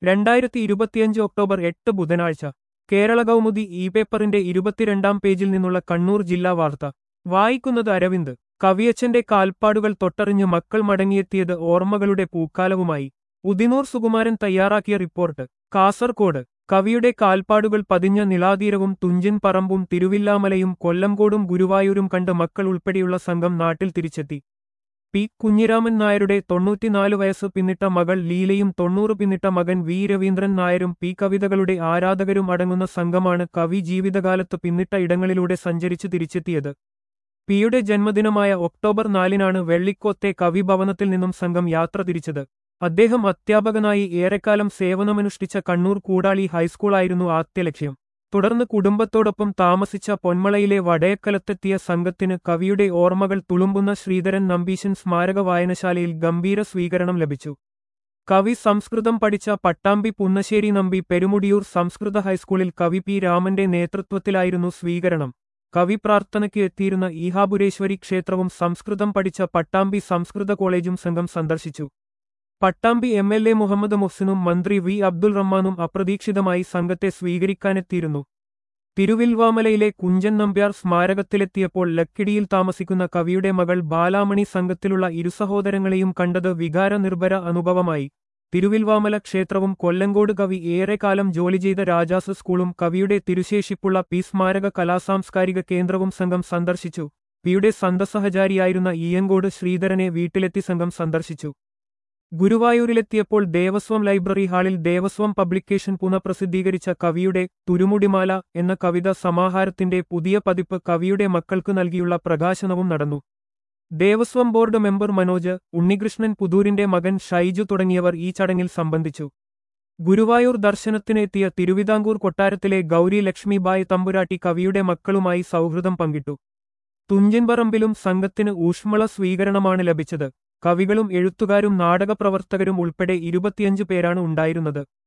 രണ്ടായിരത്തി ഇരുപത്തിയഞ്ച് ഒക്ടോബർ എട്ട് ബുധനാഴ്ച കേരള കൗമുദി ഇ പേപ്പറിന്റെ ഇരുപത്തിരണ്ടാം പേജിൽ നിന്നുള്ള കണ്ണൂർ ജില്ലാ വാർത്ത വായിക്കുന്നത് അരവിന്ദ് കവിയച്ചന്റെ കാൽപ്പാടുകൾ തൊട്ടറിഞ്ഞ് മക്കൾ മടങ്ങിയെത്തിയത് ഓർമ്മകളുടെ പൂക്കാലവുമായി ഉദിനൂർ സുകുമാരൻ തയ്യാറാക്കിയ റിപ്പോർട്ട് കാസർകോട് കവിയുടെ കാൽപ്പാടുകൾ പതിഞ്ഞ നിലാതീരവും തുഞ്ചൻ പറമ്പും തിരുവില്ലാമലയും കൊല്ലംകോടും ഗുരുവായൂരും കണ്ട് മക്കൾ ഉൾപ്പെടെയുള്ള സംഘം നാട്ടിൽ തിരിച്ചെത്തി പി കുഞ്ഞിരാമൻ നായരുടെ തൊണ്ണൂറ്റിനാല് വയസ്സ് പിന്നിട്ട മകൾ ലീലയും തൊണ്ണൂറ് പിന്നിട്ട മകൻ വി രവീന്ദ്രൻ നായരും പി കവിതകളുടെ ആരാധകരും അടങ്ങുന്ന സംഘമാണ് കവി ജീവിതകാലത്ത് പിന്നിട്ട ഇടങ്ങളിലൂടെ സഞ്ചരിച്ചു തിരിച്ചെത്തിയത് പിയുടെ ജന്മദിനമായ ഒക്ടോബർ നാലിനാണ് വെള്ളിക്കോത്തെ കവിഭവനത്തിൽ നിന്നും സംഘം യാത്ര തിരിച്ചത് അദ്ദേഹം അധ്യാപകനായി ഏറെക്കാലം സേവനമനുഷ്ഠിച്ച കണ്ണൂർ കൂടാളി ഹൈസ്കൂളായിരുന്നു ആദ്യലക്ഷ്യം തുടർന്ന് കുടുംബത്തോടൊപ്പം താമസിച്ച പൊന്മളയിലെ വടയക്കലത്തെത്തിയ സംഘത്തിന് കവിയുടെ ഓർമ്മകൾ തുളുമ്പുന്ന ശ്രീധരൻ നമ്പീശൻ സ്മാരക വായനശാലയിൽ ഗംഭീര സ്വീകരണം ലഭിച്ചു കവി സംസ്കൃതം പഠിച്ച പട്ടാമ്പി പുന്നശ്ശേരി നമ്പി പെരുമുടിയൂർ സംസ്കൃത ഹൈസ്കൂളിൽ കവി പി രാമന്റെ നേതൃത്വത്തിലായിരുന്നു സ്വീകരണം കവി പ്രാർത്ഥനയ്ക്ക് എത്തിയിരുന്ന ഈഹാപുരേശ്വരി ക്ഷേത്രവും സംസ്കൃതം പഠിച്ച പട്ടാമ്പി സംസ്കൃത കോളേജും സംഘം സന്ദർശിച്ചു Pattambi M L A Muhammad മുഹ്സിനും മന്ത്രി വി അബ്ദുൾ റഹ്മാനും അപ്രതീക്ഷിതമായി സംഘത്തെ സ്വീകരിക്കാനെത്തിയിരുന്നു തിരുവിൽവാമലയിലെ കുഞ്ചൻ നമ്പ്യാർ സ്മാരകത്തിലെത്തിയപ്പോൾ ലക്കിടിയിൽ താമസിക്കുന്ന കവിയുടെ മകൾ ബാലാമണി സംഘത്തിലുള്ള ഇരുസഹോദരങ്ങളെയും കണ്ടത് വികാരനിർഭര അനുഭവമായി തിരുവിൽവാമല ക്ഷേത്രവും കൊല്ലങ്കോട് കവി ഏറെക്കാലം ജോലി ചെയ്ത രാജാസ് സ്കൂളും കവിയുടെ തിരുശേഷിപ്പുള്ള പി സ്മാരക കലാസാംസ്കാരിക കേന്ദ്രവും സംഘം സന്ദർശിച്ചു പിയുടെ സന്തസഹചാരിയായിരുന്ന ഈയങ്കോട് ശ്രീധരനെ വീട്ടിലെത്തി സംഘം സന്ദർശിച്ചു ഗുരുവായൂരിലെത്തിയപ്പോൾ ദേവസ്വം ലൈബ്രറി ഹാളിൽ ദേവസ്വം പബ്ലിക്കേഷൻ പുനഃപ്രസിദ്ധീകരിച്ച കവിയുടെ തുരുമുടിമാല എന്ന കവിത സമാഹാരത്തിന്റെ പുതിയ പതിപ്പ് കവിയുടെ മക്കൾക്ക് നൽകിയുള്ള പ്രകാശനവും നടന്നു ദേവസ്വം ബോർഡ് മെമ്പർ മനോജ് ഉണ്ണികൃഷ്ണൻ പുതൂരിന്റെ മകൻ ഷൈജു തുടങ്ങിയവർ ഈ ചടങ്ങിൽ സംബന്ധിച്ചു ഗുരുവായൂർ ദർശനത്തിനെത്തിയ തിരുവിതാംകൂർ കൊട്ടാരത്തിലെ ഗൗരി ലക്ഷ്മിബായ് തമ്പുരാട്ടി കവിയുടെ മക്കളുമായി സൗഹൃദം പങ്കിട്ടു തുഞ്ചൻപറമ്പിലും സംഘത്തിന് ഊഷ്മള സ്വീകരണമാണ് ലഭിച്ചത് കവികളും എഴുത്തുകാരും നാടകപ്രവർത്തകരും ഉൾപ്പെടെ ഇരുപത്തിയഞ്ച് പേരാണ് ഉണ്ടായിരുന്നത്